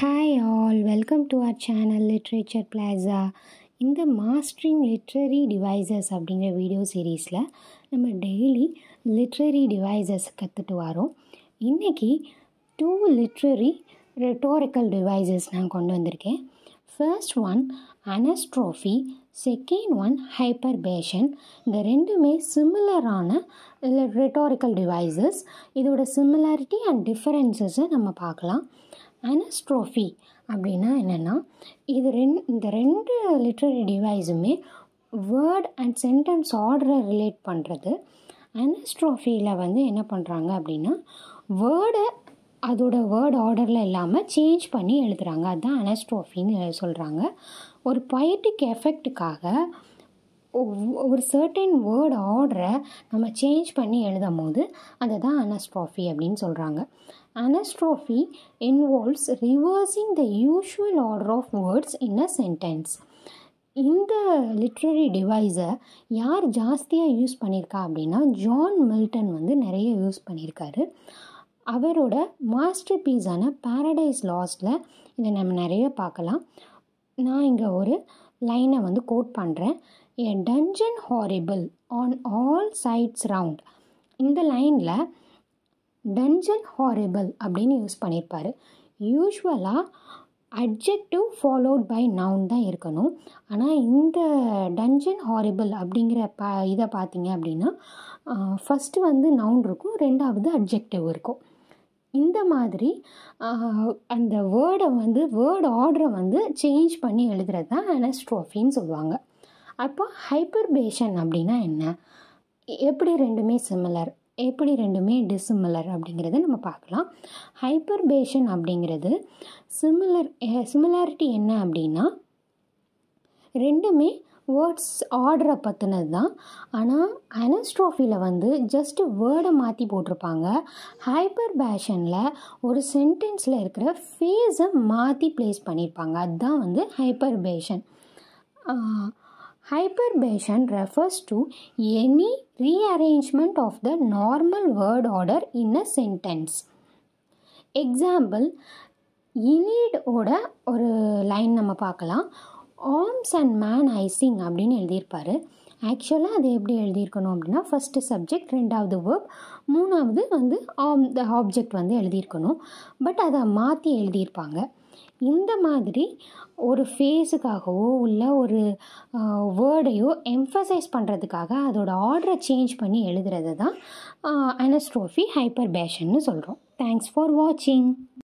Hi all welcome to our channel literature plaza இந்த mastering literary devices அப்படிங்கிற video சீரீஸில் நம்ம டெய்லி லிட்ரரி டிவைசஸ் கற்றுட்டு வரோம் இன்றைக்கி டூ லிட்ரரி ரெட்டோரிக்கல் டிவைசஸ் நான் கொண்டு வந்திருக்கேன் first one anastrophe second one hyperbaton இந்த ரெண்டுமே சிமிலரான ரெட்டோரிக்கல் டிவைசஸ் இதோட சிமிலாரிட்டி அண்ட் டிஃபரன்சஸை நம்ம பார்க்கலாம் அனஸ்ட்ரோஃபி அப்படின்னா என்னென்னா இது ரெண் இந்த ரெண்டு லிட்ரரி டிவைஸுமே வேர்ட் அண்ட் சென்டென்ஸ் ஆர்டரை ரிலேட் பண்ணுறது அனஸ்ட்ரோஃபியில் வந்து என்ன பண்ணுறாங்க அப்படின்னா வேர்டை அதோட வேர்ட் ஆர்டரில் இல்லாமல் சேஞ்ச் பண்ணி எழுதுகிறாங்க அதுதான் அனஸ்ட்ரோஃபின்னு சொல்கிறாங்க ஒரு பொயட்டிக் எஃபெக்ட்டுக்காக ஒரு சர்டன் வேர்ட் ஆர்டரை நம்ம சேஞ்ச் பண்ணி எழுதும் போது அதை தான் அனஸ்ட்ரோஃபி அப்படின்னு சொல்கிறாங்க anastrophe involves reversing the usual order of words in a sentence இந்த லிட்ரரி டிவைஸை யார் ஜாஸ்தியாக யூஸ் பண்ணியிருக்கா அப்படின்னா ஜான் மில்டன் வந்து நிறைய யூஸ் பண்ணியிருக்காரு அவரோட மாஸ்டர் பீஸான பேரடைஸ் லாஸ்டில் இதை நம்ம நிறைய பார்க்கலாம் நான் இங்கே ஒரு லைனை வந்து கோட் பண்ணுறேன் a dungeon horrible on all sides round இந்த லைனில் டஞ்சன் ஹாரிபிள் அப்படின்னு யூஸ் பண்ணியிருப்பார் யூஸ்வலாக அட்ஜெக்டிவ் ஃபாலோட் பை நவுன் தான் இருக்கணும் ஆனால் இந்த டஞ்சன் ஹாரிபிள் அப்படிங்கிற ப இதை பார்த்தீங்க அப்படின்னா ஃபஸ்ட்டு வந்து நவுன் இருக்கும் ரெண்டாவது அட்ஜெக்டிவ் இருக்கும் இந்த மாதிரி அந்த வேர்டை வந்து வேர்ட் ஆர்டரை வந்து சேஞ்ச் பண்ணி எழுதுறது தான் அனஸ்ட்ரோஃபின்னு சொல்லுவாங்க அப்போ ஹைப்பர்பேஷன் அப்படின்னா என்ன எப்படி ரெண்டுமே சிமிலர் எப்படி ரெண்டுமே டிசிமிலர் அப்படிங்கிறத நம்ம பார்க்கலாம் ஹைப்பர்பேஷன் அப்படிங்கிறது சிமிலர் சிமிலாரிட்டி என்ன அப்படின்னா ரெண்டுமே வேர்ட்ஸ் ஆர்டரை பற்றினது தான் ஆனால் அனஸ்ட்ரோஃபியில் வந்து ஜஸ்ட்டு வேர்டை மாற்றி போட்டிருப்பாங்க ஹைப்பர் பேஷனில் ஒரு சென்டென்ஸில் இருக்கிற ஃபேஸை மாற்றி ப்ளேஸ் பண்ணியிருப்பாங்க அதுதான் வந்து hyperbaton Hyperbation refers to any rearrangement of the normal word order in a sentence. Example Aeneid ஓட ஒரு லைன் நம்ம பார்க்கலாம் ஆர்ம்ஸ் அண்ட் மேன் ஐசிங் அப்படின்னு எழுதியிருப்பார் ஆக்சுவலாக அது எப்படி எழுதியிருக்கணும் அப்படின்னா ஃபஸ்ட்டு சப்ஜெக்ட் ரெண்டாவது வேர்ப் மூணாவது வந்து ஆம் த ஆப்ஜெக்ட் வந்து எழுதியிருக்கணும் பட் அதை மாற்றி எழுதியிருப்பாங்க இந்த மாதிரி ஒரு ஃபேஸுக்காகவோ இல்லை ஒரு வேர்டையோ எம்ஃபசைஸ் பண்ணுறதுக்காக அதோட ஆர்டரை சேஞ்ச் பண்ணி எழுதுறது தான் அனஸ்ட்ரோஃபி ஹைப்பர் பேஷன்னு சொல்கிறோம் தேங்க்ஸ் ஃபார் வாட்சிங்